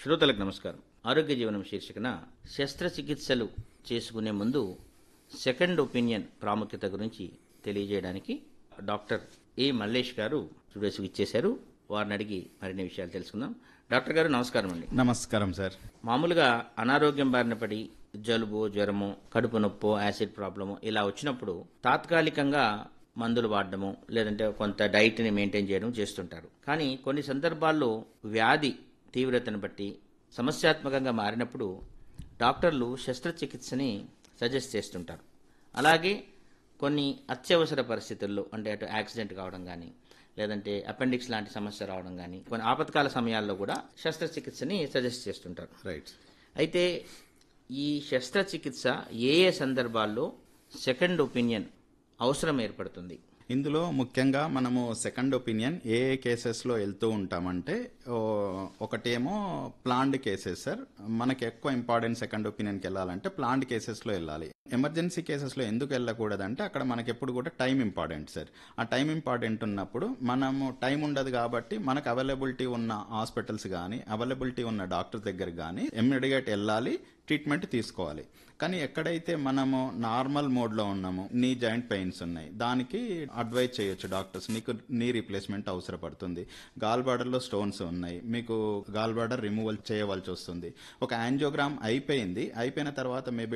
శ్రోతలకు నమస్కారం ఆరోగ్య జీవనం శీర్షికన శస్త్రచికిత్సలు చేసుకునే ముందు సెకండ్ ఒపీనియన్ ప్రాముఖ్యత గురించి తెలియజేయడానికి డాక్టర్ ఏ మల్లేష్ గారు స్టూడియోస్కి ఇచ్చేశారు వారిని అడిగి మరిన్ని విషయాలు తెలుసుకుందాం డాక్టర్ గారు నమస్కారం అండి నమస్కారం సార్ మామూలుగా అనారోగ్యం బారిన పడి జలుబు జ్వరము కడుపు నొప్పో యాసిడ్ ప్రాబ్లము ఇలా వచ్చినప్పుడు తాత్కాలికంగా మందులు వాడడము లేదంటే కొంత డైట్ని మెయింటైన్ చేయడం చేస్తుంటారు కానీ కొన్ని సందర్భాల్లో వ్యాధి తీవ్రతను బట్టి సమస్యాత్మకంగా మారినప్పుడు డాక్టర్లు శస్త్రచికిత్సని సజెస్ట్ చేస్తుంటారు అలాగే కొన్ని అత్యవసర పరిస్థితుల్లో అంటే అటు యాక్సిడెంట్ కావడం కానీ లేదంటే అపెండిక్స్ లాంటి సమస్య రావడం కానీ కొన్ని ఆపత్కాల సమయాల్లో కూడా శస్త్రచికిత్సని సజెస్ట్ చేస్తుంటారు రైట్ అయితే ఈ శస్త్రచికిత్స ఏ ఏ సందర్భాల్లో సెకండ్ ఒపీనియన్ అవసరం ఏర్పడుతుంది ఇందులో ముఖ్యంగా మనము సెకండ్ ఒపీనియన్ ఏ ఏ కేసెస్లో వెళ్తూ ఉంటామంటే ఓ, ఒకటేమో ప్లాండ్ కేసెస్ సార్ మనకి ఎక్కువ ఇంపార్టెంట్ సెకండ్ ఒపీనియన్కి వెళ్ళాలంటే ప్లాండ్ కేసెస్లో వెళ్ళాలి ఎమర్జెన్సీ కేసెస్లో ఎందుకు వెళ్ళకూడదంటే అక్కడ మనకి ఎప్పుడు కూడా టైం ఇంపార్టెంట్ సార్ ఆ టైం ఇంపార్టెంట్ ఉన్నప్పుడు మనము టైం ఉండదు కాబట్టి మనకు అవైలబిలిటీ ఉన్న హాస్పిటల్స్ కానీ అవైలబిలిటీ ఉన్న డాక్టర్ దగ్గర కానీ ఇమ్మీడియట్ వెళ్ళాలి ట్రీట్మెంట్ తీసుకోవాలి కానీ ఎక్కడైతే మనము నార్మల్ మోడ్లో ఉన్నామో నీ జాయింట్ పెయిన్స్ ఉన్నాయి దానికి అడ్వైజ్ చేయొచ్చు డాక్టర్స్ నీకు నీ రీప్లేస్మెంట్ అవసరపడుతుంది గాల్ బార్డర్లో స్టోన్స్ ఉన్నాయి మీకు గాల్ బార్డర్ రిమూవల్ చేయవలసి వస్తుంది ఒక యాంజియోగ్రామ్ అయిపోయింది అయిపోయిన తర్వాత మేబీ